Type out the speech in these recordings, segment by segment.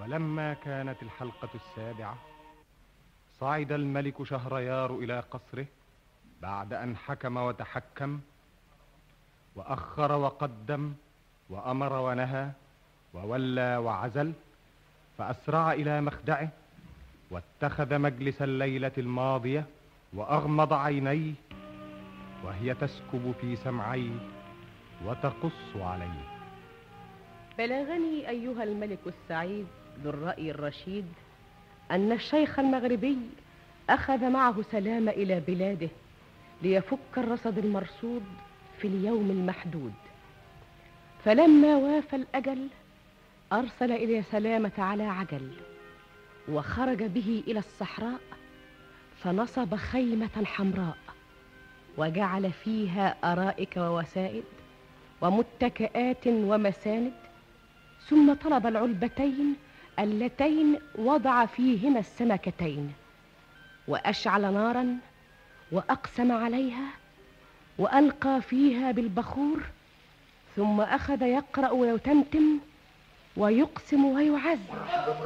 ولما كانت الحلقة السابعة صعد الملك شهريار إلى قصره بعد أن حكم وتحكم وأخر وقدم وأمر ونهى وولى وعزل فأسرع إلى مخدعه واتخذ مجلس الليلة الماضية وأغمض عينيه وهي تسكب في سمعيه وتقص عليه بلغني أيها الملك السعيد ذو الرأي الرشيد أن الشيخ المغربي أخذ معه سلام إلى بلاده ليفك الرصد المرصود في اليوم المحدود فلما وافى الأجل أرسل إلى سلامة على عجل وخرج به إلى الصحراء فنصب خيمة حمراء وجعل فيها أرائك ووسائد ومتكئات ومساند ثم طلب العلبتين اللتين وضع فيهما السمكتين واشعل نارا واقسم عليها والقى فيها بالبخور ثم اخذ يقرا ويتمتم ويقسم ويعزم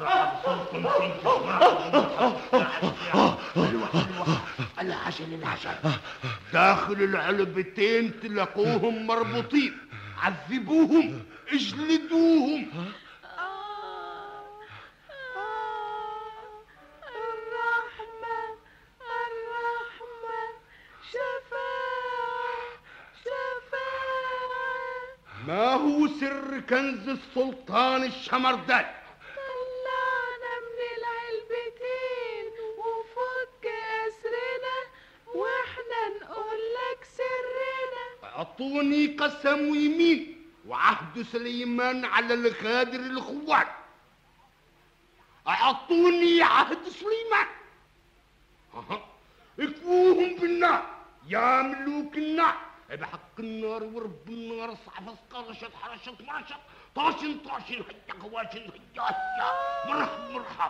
العشل العشل داخل العلبتين تلاقوهم مربوطين عذبوهم اجلدوهم الرحمة الرحمة شفاعة شفاعة ما هو سر كنز السلطان الشمردان طلعنا من العلبتين وفك أسرنا واحنا نقول لك سرنا اعطوني قسم ويمين وعهد سليمان على الغادر الخوان اعطوني عهد سليمان أها. اكفوهم بالنار يا ملوك النار بحق النار ورب النار صعفص قرشت حرشت مرشت طاشن طاشن هيا خواشن هيا هيا مرحب مرحب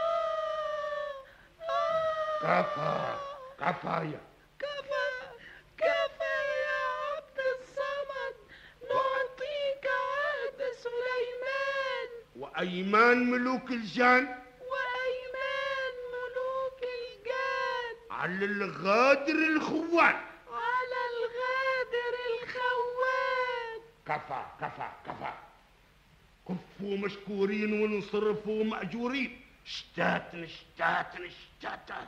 كفى كفايه كفى كفى يا عبد الصمد نعطيك عهد سليمان وايمان ملوك الجان وأيمان ملوك الجان على الغادر الخوان على الغادر الخوان كفى كفى كفى كفوا مشكورين وانصرفوا مأجورين اشتاتن اشتاتن اشتاتن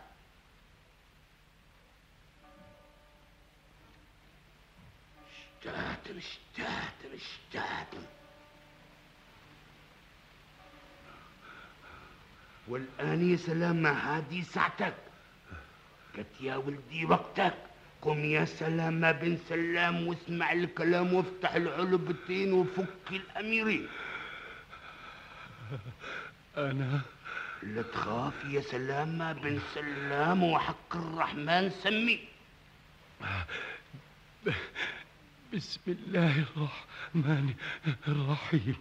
اشتاتن اشتاتن اشتاتن والآن يا سلامة هذه ساعتك قلت يا ولدي وقتك قم يا سلامة بن سلام واسمع الكلام وافتح العلبتين وفك الأميرين أنا لا تخاف يا سلامة بن سلام وحق الرحمن سمي بسم الله الرحمن الرحيم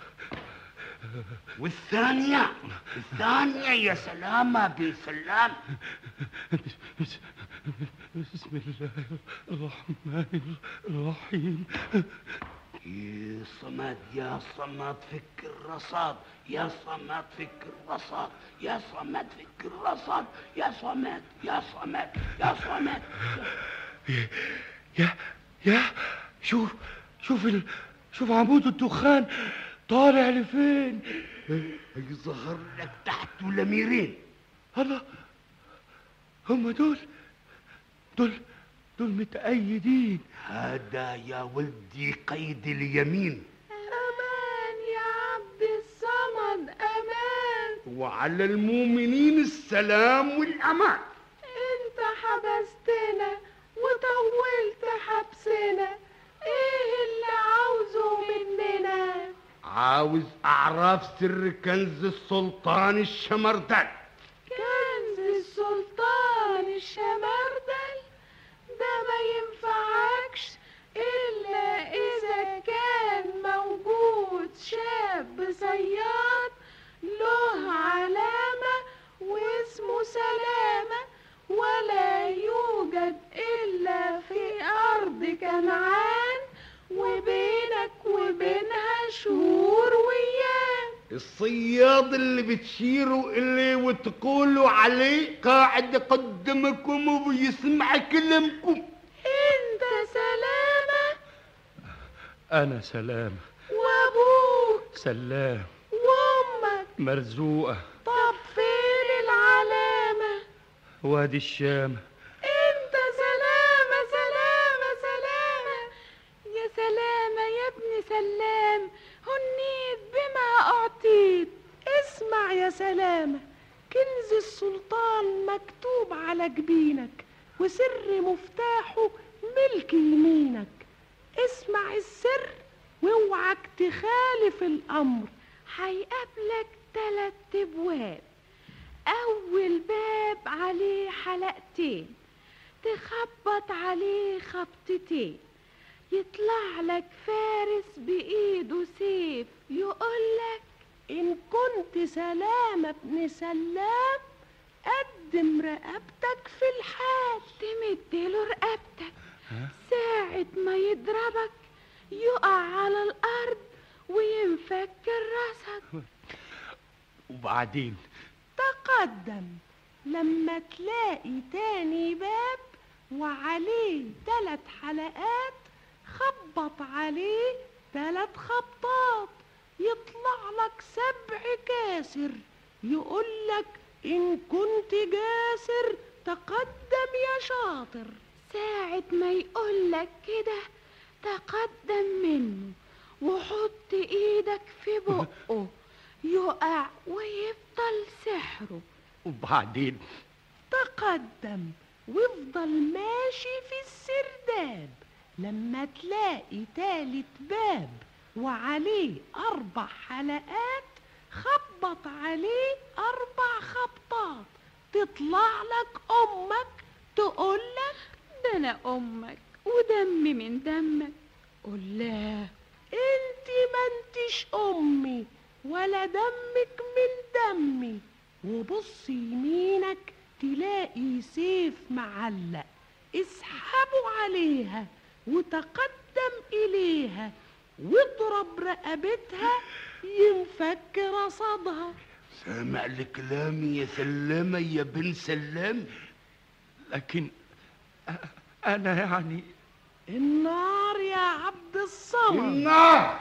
والثانية الثانية يا سلامة بن سلام بس- بسم الله الرحمن الرحيم يا صمد يا صمد فك الرصاد يا صمد فك الرصاد يا صمد فك الرصاد يا صمد يا صمد يا صمد يا يا شوف شوف ال... شوف عمود الدخان طالع لفين يظهر لك تحت الأميرين الله هم دول دول دول متأيدين هذا يا ولدي قيد اليمين أمان يا عبد الصمد أمان وعلى المؤمنين السلام والأمان انت حبستنا وطولت حبسنا ايه اللي عاوزه مننا عاوز أعرف سر كنز السلطان الشمردان كنز السلطان الشمردل ده ما ينفعكش إلا إذا كان موجود شاب صياد له علامة واسمه سلامة ولا يوجد إلا في أرض كنعان وبينك وبينها شهور وأيام الصياد اللي بتشيروا اللي وتقولوا عليه قاعد قدامكم وبيسمع كلامكم انت سلامة أنا سلام وابوك سلام وامك مرزوقة طب فين العلامة وادي الشام انت سلامة سلامة سلامة يا سلامة يا ابن سلام هنيت بما أعطيت اسمع يا سلامة كنز السلطان مكتوب على جبينك وسر مفتاحه ملك يمينك اسمع السر واوعك تخالف الأمر هيقابلك تلات ابواب اول باب عليه حلقتين تخبط عليه خبطتين يطلع لك فارس بايده سيف يقولك إن كنت سلامة ابن سلام قدم رقبتك في الحال تمدله رقبتك ساعة ما يضربك يقع على الأرض وينفك راسك وبعدين تقدم لما تلاقي تاني باب وعليه تلات حلقات خبط عليه تلات خبطات يطلع لك سبع كاسر يقولك إن كنت جاسر تقدم يا شاطر ساعة ما يقولك كده تقدم منه وحط ايدك في بقه يقع ويفضل سحره وبعدين تقدم وافضل ماشي في السرداب لما تلاقي تالت باب وعليه أربع حلقات خبط عليه أربع خبطات تطلع لك أمك تقولك ده انا امك ودمي من دمك قول لا انت ما انتش امي ولا دمك من دمي وبص يمينك تلاقي سيف معلق اسحبوا عليها وتقدم اليها واضرب رقبتها ينفك رصدها سامع الكلام يا سلامة يا بن سلام لكن أ- أنا يعني النار يا عبد الصمد النار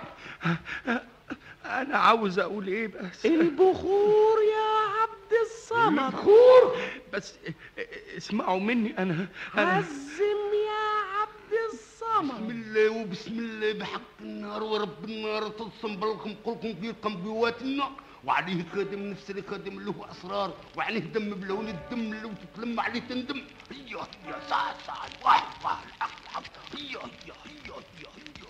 أنا عاوز أقول إيه بس البخور يا عبد الصمد مبخور بس اسمعوا مني أنا أنا عزم يا عبد بسم الصمد الله وبسم الله بحق النار ورب النار تلصم بالكم قلكم فيكم بواتنا وعليه كادم نفس اللي كادم له اسرار وعليه دم بلون الدم اللي تتلم عليه تندم هيا هيا سعد سعد واحد واحد حق حق هيا هيا هيا هيا هيا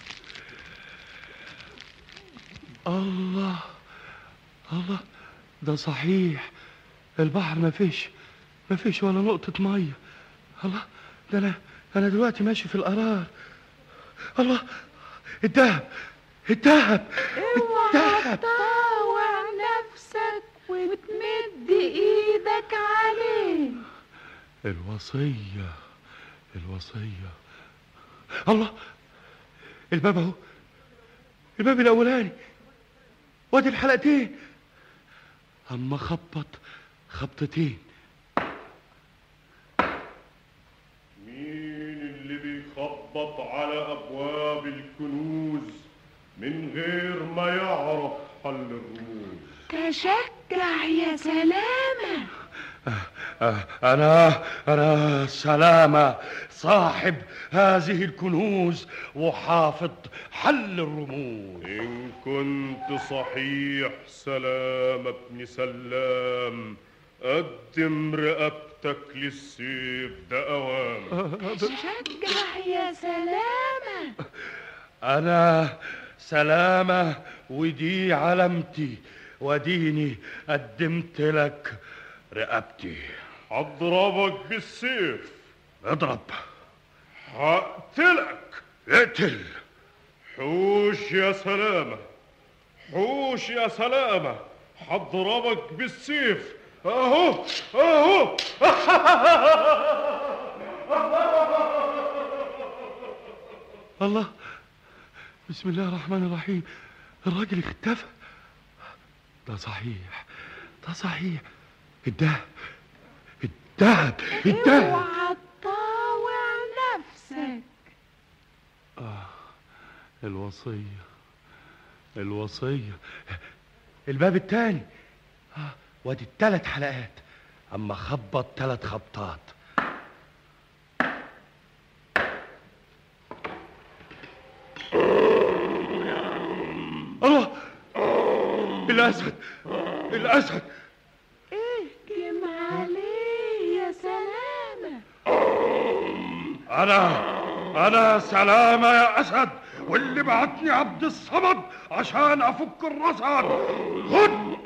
الله الله ده صحيح البحر ما فيش ما فيش ولا نقطة مية الله ده أنا أنا دلوقتي ماشي في القرار الله الدهب الدهب الدهب طاوع نفسك وتمد ايدك عليه الوصية الوصية الله الباب اهو الباب الأولاني وادي الحلقتين أما خبط خبطتين مين اللي بيخبط على أبواب الكنوز من غير ما يعرف حل الرموز تشجع يا سلامة آه، أنا أنا سلامة صاحب هذه الكنوز وحافظ حل الرموز إن كنت صحيح سلام ابن سلام قدم رقبتك للسيف ده أوام تشجع يا سلامة أنا سلامة ودي علامتي وديني قدمت لك رقبتي هضربك بالسيف اضرب هقتلك اقتل حوش يا سلامة حوش يا سلامة هضربك بالسيف اهو اهو الله بسم الله الرحمن الرحيم الراجل اختفى ده صحيح ده صحيح الدهب الدهب الدهب اوعى تطاوع نفسك الوصية الوصية الباب التاني آه، وادي التلات حلقات اما خبط تلات خبطات الله الاسد الاسد اهجم عليه يا سلامة انا انا سلامة يا اسد واللي بعتني عبد الصمد عشان افك الرصد خد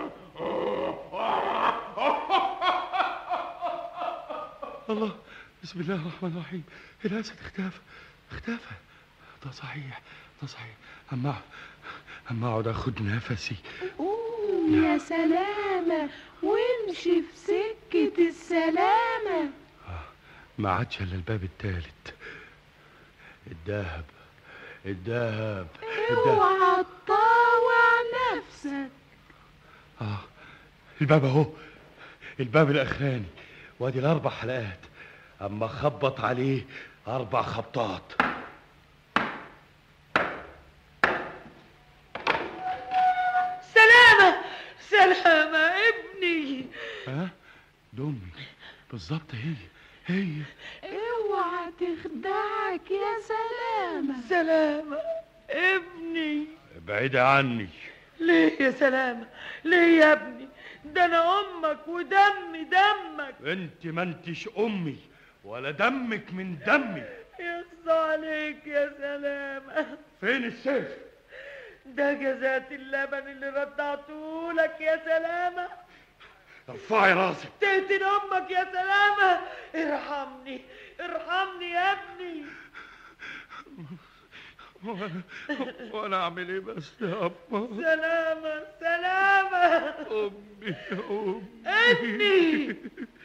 الله بسم الله الرحمن الرحيم الاسد اختفى اختفى ده صحيح ده صحيح اما اما اقعد اخد نفسي قوم يا سلامة وامشي في سكة السلامة ما عادش الا الباب التالت الدهب الدهب الدهب اوعى تطاوع نفسك اه الباب اهو الباب الاخراني وادي الاربع حلقات اما خبط عليه اربع خبطات سلامة سلامة ابني ها دمي بالظبط هي هي اوعى تخدعك يا سلامة سلامة ابني بعيدة عني ليه يا سلامة ليه يا ابني ده انا امك ودمي دمك انت ما انتش امي ولا دمك من دمي يخص عليك يا سلامة فين السيف ده جزات اللبن اللي رضعته لك يا سلامة ارفعي راسك تقتل امك يا سلامة ارحمني ارحمني يا ابني وانا وانا اعمل ايه بس يا ابا سلامة سلامة امي امي ابني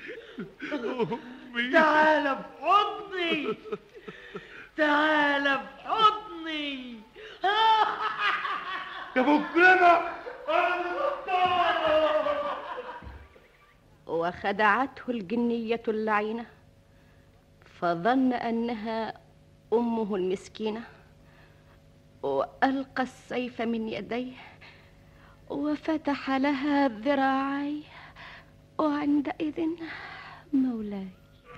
امي تعال في حضني تعال في حضني يا مجرمة وخدعته الجنية اللعينة فظن أنها أمه المسكينة وألقى السيف من يديه وفتح لها ذراعيه وعندئذ مولاي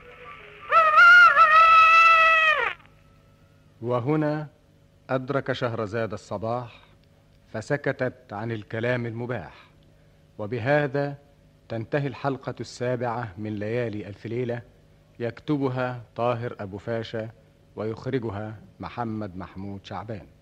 وهنا أدرك شهرزاد الصباح فسكتت عن الكلام المباح وبهذا تنتهي الحلقة السابعة من ليالي ألف ليلة يكتبها طاهر أبو فاشا ويخرجها محمد محمود شعبان